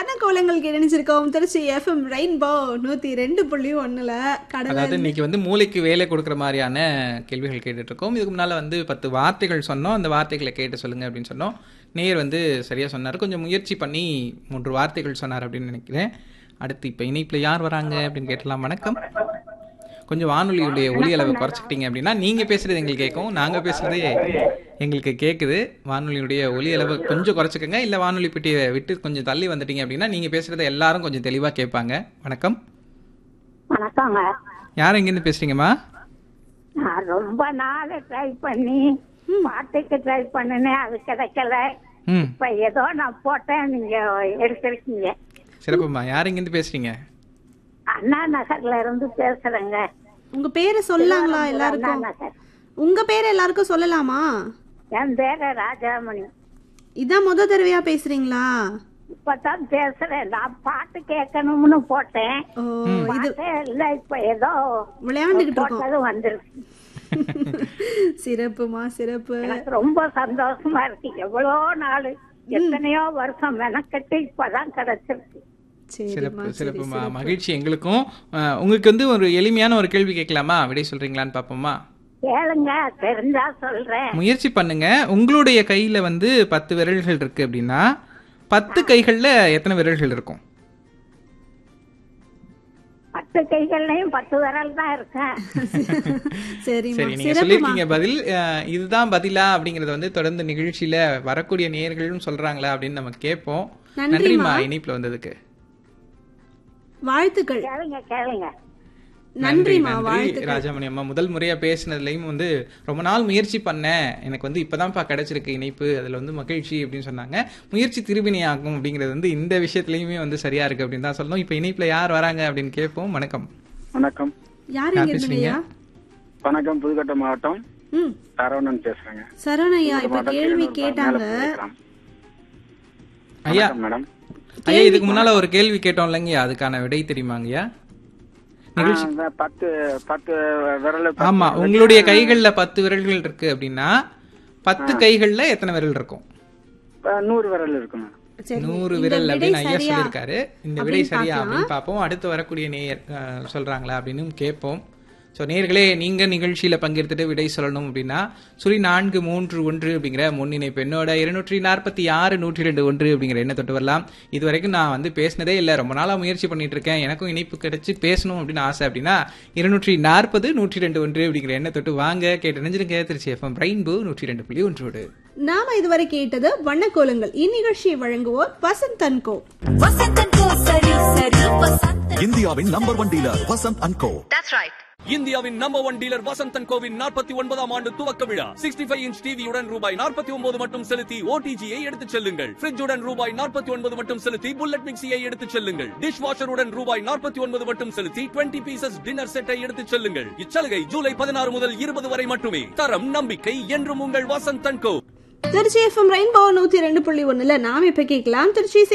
வண்ணக்கோலங்கள் இணைஞ்சிருக்கோம் Trichy FM Rainbow நூத்தி ரெண்டு புள்ளி ஒண்ணுல கடல அதாவது இன்னைக்கு வந்து மூளைக்கு வேலை கொடுக்குற மாதிரியான கேள்விகள் கேட்டுட்டு இருக்கோம் இதுக்கு முன்னால வந்து பத்து வார்த்தைகள் சொன்னோம் அந்த வார்த்தைகளை கேட்டு சொல்லுங்க அப்படின்னு சொன்னோம் நேர் வந்து சரியா சொன்னார் கொஞ்சம் முயற்சி பண்ணி மூன்று வார்த்தைகள் சொன்னார் அப்படின்னு நினைக்கிறேன் அடுத்து இப்போ இணைப்பில் யார் வராங்க அப்படின்னு கேட்டலாம் வணக்கம் கொஞ்சம் வானொலியுடைய ஒலி அளவை குறைச்சிக்கிட்டீங்க அப்படின்னா நீங்க பேசுறது எங்களுக்கு கேட்கும் நாங்க பேசுறதே எங்களுக்கு கேட்குது வானொலியுடைய ஒலி அளவை கொஞ்சம் குறைச்சிக்கங்க இல்ல வானொலி பெட்டியை விட்டு கொஞ்சம் தள்ளி வந்துட்டீங்க அப்படின்னா நீங்க பேசுறதை எல்லாரும் கொஞ்சம் தெளிவா கேட்பாங்க வணக்கம் வணக்கங்க யார் எங்கேருந்து பேசுறீங்கம்மா நான் ரொம்ப நாள் ட்ரை பண்ணி பாட்டுக்கு ட்ரை பண்ணினேன் அது கிடைக்கல ம் இப்ப ஏதோ நான் போட்டேன் நீங்க எடுத்திருக்கீங்க சிறப்புமா யார் எங்கேருந்து பேசுறீங்க அண்ணா நகர்ல இருந்து பேசுறேங்க உங்க பேரை சொல்லலாங்களா அண்ணா எல்லாருக்கும் நகர் உங்க பேரை எல்லாருக்கும் சொல்லலாமா என் பேரு ராஜாமணி இதான் முத தடவையா பேசுறீங்களா இப்பதான் பேசுறேன் நான் பாட்டு கேட்கணும்னு போட்டேன் ஓ இது பாட்டே இல்ல இப்ப ஏதோ விளையாண்டுகிட்டு இருக்கோம் போட்டது வந்துருச்சு சிறப்புமா சிறப்பு எனக்கு ரொம்ப சந்தோஷமா இருக்கு எவ்வளோ நாள் எத்தனையோ வருஷம் மெனக்கட்டு இப்பதான் கிடைச்சிருக்கு சரிம்மா சிறப்பு சரி சிறப்புமா சிறப்பு. மகிழ்ச்சி எங்களுக்கும் அஹ், உங்களுக்கு வந்து ஒரு எளிமையான ஒரு கேள்வி கேட்கலாமா விடை சொல்றீங்களான்னு பார்ப்போமா கேளுங்க தெரிஞ்சா சொல்றேன் முயற்சி பண்ணுங்க உங்களுடைய கையில வந்து பத்து விரல்கள் இருக்கு அப்படின்னா பத்து கைகள்ல எத்தனை விரல்கள் இருக்கும் பத்து கைகள்லயும் பத்து விரல் தான் இருக்கேன் சரிம்மா சரி நீங்க சிறப்புமா சொல்லியிருக்கீங்க பதில் அஹ், இதுதான் பதிலா அப்படிங்கறத வந்து தொடர்ந்து நிகழ்ச்சியில வரக்கூடிய நேயர்களும் சொல்றாங்களா அப்படின்னு நம்ம கேட்போம் நன்றிம்மா. நன்றிமா இணைப்புல வந்ததுக்கு வாழ்த்துக்கள் கேளுங்க கேளுங்க நன்றிமா நன்றி வாழ்த்துக்கள் ராஜாமணி அம்மா முதல் முறையா பேசினதுலயும் வந்து ரொம்ப நாள் முயற்சி பண்ணேன் எனக்கு வந்து இப்பதான்ப்பா கிடைச்சிருக்கு இணைப்பு அதுல வந்து மகிழ்ச்சி அப்படின்னு சொன்னாங்க முயற்சி திருவினை ஆகும் அப்படிங்கிறது வந்து இந்த விஷயத்துலயுமே வந்து சரியா இருக்கு அப்படின்னு தான் சொல்லணும் இப்ப இணைப்புல யார் வராங்க அப்படின்னு கேட்போம் வணக்கம் வணக்கம் யார் யார் எங்க இருந்தீங்கய்யா வணக்கம் புதுக்கோட்டை மாவட்டம் ம் சரவணன் பேசுறேங்க சரவணையா இப்ப மாவட்டம் கேள்வி திருநெல்வேலி கேட்டாங்க மேலப்பட்டினம். ஐயா வணக்கம் மேடம் ஐயா இதுக்கு முன்னால ஒரு கேள்வி கேட்டோம் இல்லைங்க அதுக்கான விடை தெரியுமாங்கய்யா ஆ, இந்த பத்து பத்து விரல் பத்து ஆமா விரல் உங்களுடைய கைகள்ல பத்து விரல்கள் இருக்கு அப்படின்னா பத்து கைகள்ல எத்தனை விரல் இருக்கும் ஆ, நூறு விரல் இருக்கு மேடம் சரி நூறு இந்த விரல் விடை அப்படின்னு ஐயா சரியா? சொல்லியிருக்காரு இந்த விடை அப்படின்னு சரியா பார்க்கலாம். அப்படின்னு பார்ப்போம் அடுத்து வரக்கூடிய நேயர் அஹ், சொல்றாங்களா அப்படின்னு கேட்போம் ஸோ நேர்களே நீங்க நிகழ்ச்சியில பங்கெடுத்துட்டு விடை சொல்லணும் அப்படின்னா சுழி நான்கு மூன்று ஒன்று அப்படிங்கிற முன்னிணைப்பு என்னோட இருநூற்றி நாற்பத்தி ஆறு நூற்றி ரெண்டு ஒன்று அப்படிங்கிற எண்ணை தொட்டு வரலாம் இது வரைக்கும் நான் வந்து பேசினதே இல்லை ரொம்ப நாளா முயற்சி பண்ணிட்டு இருக்கேன் எனக்கும் இணைப்பு கிடைச்சு பேசணும் அப்படின்னு ஆசை அப்படின்னா இருநூற்றி நாற்பது நூற்றி ரெண்டு ஒன்று அப்படிங்கிற எண்ணை தொட்டு வாங்க கேட்டு நினைஞ்சிருங்க திருச்சி எஃப்எம் ரெயின்போ நூற்றி ரெண்டு புள்ளி ஒன்றோடு நாம இதுவரை கேட்டது வண்ணக்கோலங்கள் இந்நிகழ்ச்சியை வழங்குவோர் வசந்த் அன்கோ வசந்தன் கோ சரி சரி வசந்தன் இந்தியாவின் number one dealer Vasanth and co இந்தியாவின் நம்பர் ஒன் டீலர் வசந்தன் கோவின் நாற்பத்தி ஒன்பதாம் ஆண்டு துவக்க விழா சிக்ஸ்டி ஃபைவ் இன்ச் டிவியுடன் ரூபாய் நாற்பத்தி ஒன்பது மட்டும் செலுத்தி ஓடிஜியை எடுத்துச் செல்லுங்கள் ஃபிரிட்ஜுடன் ரூபாய் நாற்பத்தி ஒன்பது மட்டும் செலுத்தி புல்லட் மிக்சியை எடுத்துச் செல்லுங்கள் டிஷ் வாஷருடன் ரூபாய் நாற்பத்தி ஒன்பது மட்டும் செலுத்தி டுவெண்ட்டி பீசஸ் டின்னர் செட்டை எடுத்துச் செல்லுங்கள் இச்சலுகை ஜூலை பதினாறு முதல் இருபது வரை மட்டுமே தரம் நம்பிக்கை என்றும் உங்கள் Vasanthan co Trichy FM Rainbow நூத்தி ரெண்டு புள்ளி ஒண்ணுல நாம இப்ப கேட்கலாம் திருச்சி